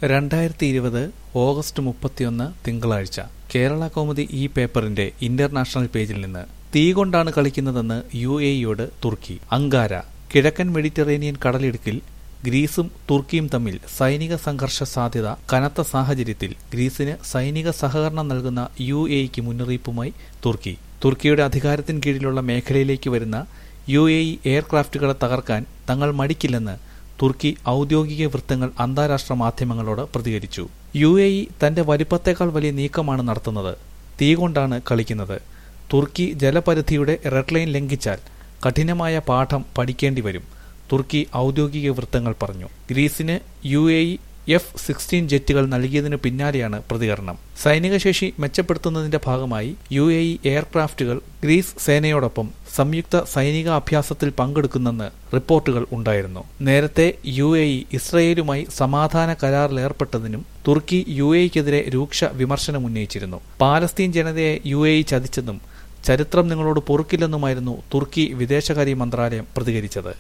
രണ്ടായിരത്തി ഇരുപത് ഓഗസ്റ്റ് മുപ്പത്തിയൊന്ന് തിങ്കളാഴ്ച കേരള കൗമുദി ഈ പേപ്പറിന്റെ ഇന്റർനാഷണൽ പേജിൽ നിന്ന് തീ കൊണ്ടാണ് കളിക്കുന്നതെന്ന് യു എയോട് തുർക്കി അങ്കാര കിഴക്കൻ മെഡിറ്ററേനിയൻ കടലിടുക്കിൽ ഗ്രീസും തുർക്കിയും തമ്മിൽ സൈനിക സംഘർഷ സാധ്യത കനത്ത സാഹചര്യത്തിൽ ഗ്രീസിന് സൈനിക സഹകരണം നൽകുന്ന യു എക്ക് മുന്നറിയിപ്പുമായി തുർക്കി തുർക്കിയുടെ അധികാരത്തിന് കീഴിലുള്ള മേഖലയിലേക്ക് വരുന്ന യു എ ഇ എയർക്രാഫ്റ്റുകളെ തകർക്കാൻ തങ്ങൾ മടിക്കില്ലെന്ന് തുർക്കി ഔദ്യോഗിക വൃത്തങ്ങൾ അന്താരാഷ്ട്ര മാധ്യമങ്ങളോട് പ്രതികരിച്ചു യു എ ഇ തന്റെ വലിപ്പത്തേക്കാൾ വലിയ നീക്കമാണ് നടത്തുന്നത് തീ കൊണ്ടാണ് കളിക്കുന്നത് തുർക്കി ജലപരിധിയുടെ റെഡ് ലൈൻ ലംഘിച്ചാൽ കഠിനമായ പാഠം പഠിക്കേണ്ടി വരും തുർക്കി ഔദ്യോഗിക വൃത്തങ്ങൾ പറഞ്ഞു ഗ്രീസിന് U A E F sixteen ജെറ്റുകൾ നൽകിയതിനു പിന്നാലെയാണ് പ്രതികരണം സൈനിക ശേഷി മെച്ചപ്പെടുത്തുന്നതിന്റെ ഭാഗമായി യു എ ഇ എയർക്രാഫ്റ്റുകൾ ഗ്രീസ് സേനയോടൊപ്പം സംയുക്ത സൈനിക അഭ്യാസത്തിൽ പങ്കെടുക്കുന്നെന്ന് റിപ്പോർട്ടുകൾ ഉണ്ടായിരുന്നു നേരത്തെ യു എ ഇ ഇസ്രയേലുമായി സമാധാന കരാറിലേർപ്പെട്ടതിനും തുർക്കി യു എക്കെതിരെ രൂക്ഷ വിമർശനമുന്നയിച്ചിരുന്നു പാലസ്തീൻ ജനതയെ യു എ ഇ ചതിച്ചെന്നും ചരിത്രം നിങ്ങളോട് പൊറുക്കില്ലെന്നുമായിരുന്നു തുർക്കി വിദേശകാര്യ മന്ത്രാലയം പ്രതികരിച്ചത്